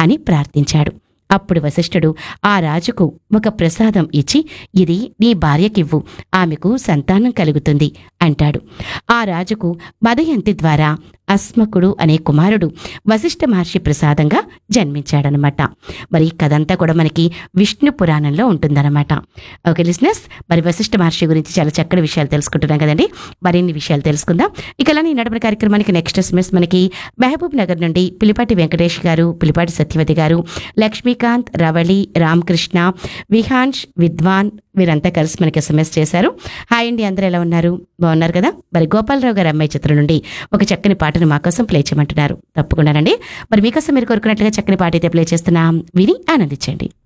అని ప్రార్థించాడు అప్పుడు వశిష్ఠుడు ఆ రాజుకు ఒక ప్రసాదం ఇచ్చి ఇది నీ భార్యకివ్వు ఆమెకు సంతానం కలుగుతుంది అంటాడు ఆ రాజుకు మదయంతి ద్వారా అస్మకుడు అనే కుమారుడు వశిష్ఠ మహర్షి ప్రసాదంగా జన్మించాడనమాట మరి ఈ కథంతా కూడా మనకి విష్ణు పురాణంలో ఉంటుందన్నమాట ఓకే లిస్నెస్ మరి వశిష్ఠ మహర్షి గురించి చాలా చక్కటి విషయాలు తెలుసుకుంటున్నాం కదండి మరిన్ని విషయాలు తెలుసుకుందాం ఇక అలానే ఈ నడపడి కార్యక్రమానికి నెక్స్ట్ ఎస్ఎంఎస్ మనకి మహబూబ్ నగర్ నుండి పిలిపాటి వెంకటేష్ గారు పిలిపాటి సత్యవతి గారు లక్ష్మీకాంత్ రవళి రామకృష్ణ విహాన్ష్ విద్వాన్ వీరంతా కలిసి మనకి ఎస్ఎంఎస్ చేశారు హాయ్ అండి అందరూ ఎలా ఉన్నారు బాగున్నారు కదా మరి గోపాలరావు గారి అమ్మాయి చిత్రం నుండి ఒక చక్కని పాటను మా కోసం ప్లే చేయమంటున్నారు తప్పకుండానండి మరి మీకోసం మీరు కోరుకున్నట్లుగా చక్కని పాట అయితే ప్లే చేస్తున్నాం విని ఆనందించండి